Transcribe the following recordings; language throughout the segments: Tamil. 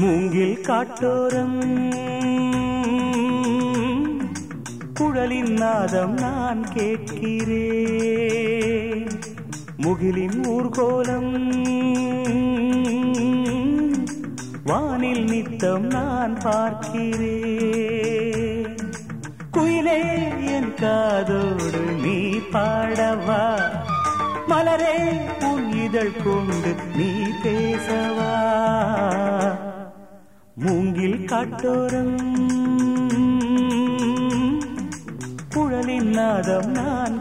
மூங்கில் காட்டோரம் குழலின் நாதம் நான் கேட்கிறேன் முகிலின் ஊர்கோலம் வானில் நித்தம் நான் பார்க்கிறேன் குயிலே என் காதோடு நீ பாடவா மலரே உன் இதழ் கொண்டு நீ பேசவா மூங்கில் காட்டோரம் குழலின் நாதம் நான்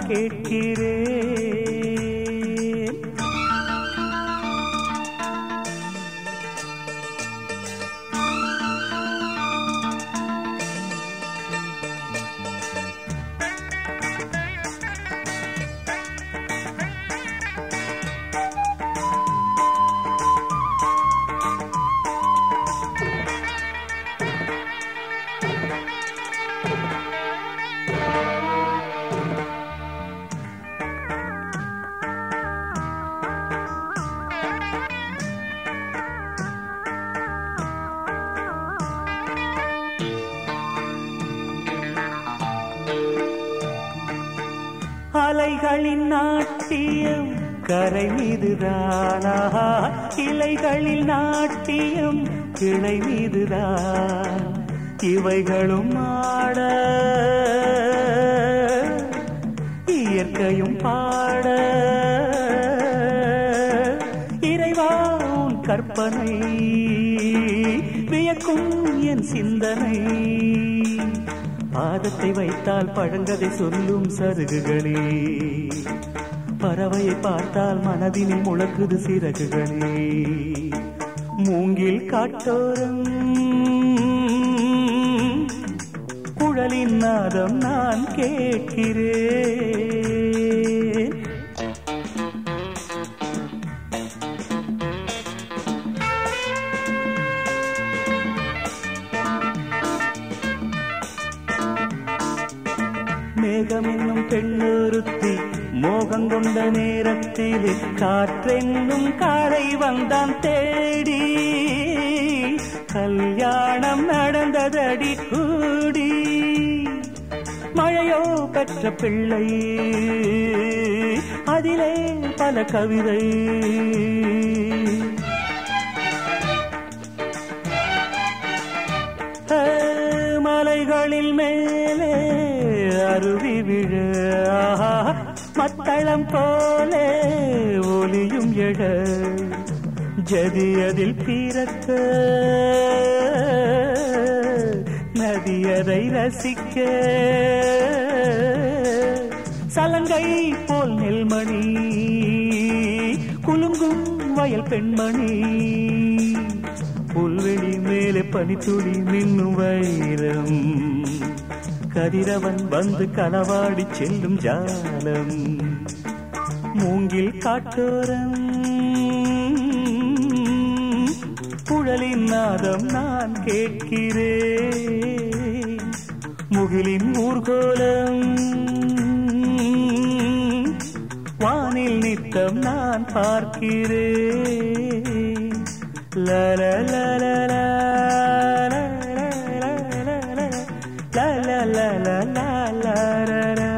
கேட்கிறேன் அலைகளின் நாட்டியம் கரை மீதுதானா இலைகளில் நாட்டியம் கிளை மீதுதான் இவைகளும் ஆட இயற்கையும் பாட இறைவா உன் கற்பனை வியக்கும் என் சிந்தனை பாதத்தை வைத்தால் பழங்கதை சொல்லும் சருகுகளே பறவையை பார்த்தால் மனதினில் முழக்குது சிறகுகளே மூங்கில் காட்டோரம் குழலின் நாதம் நான் கேட்கிறேன் மேகம் என்னும் பெண்ணொருத்தி மோகம் கொண்ட நேரத்தில் காற்றென்னும் காரை வந்தான் தேடி கல்யாணம் நடந்ததடி கூடி மழையோ பெற்ற பிள்ளை அதிலே பல கவிதை ஹே, மலைகளில் மேலே அருவி விழ ஆஹா, மத்தளம் போலே ஒலியும் எழ ஜதியதில் பிறக்க நதியதை ரசிக்க சலங்கை போல் நெல்மணி குலுங்கும் வயல் பெண்மணி புல்வெளி மேலே பனித்துளி மின்னும் வைரம் கதிரவன் வந்து களவாடி செல்லும் ஜாலம் மூங்கில் காட்டோரம் குழலின் நாதம் நான் கேட்கிறேன் முகிலின் ஊர்கோலம் வானில் நித்தம் நான் பார்க்கிறேன் La la la la la la la la la la la la la la la la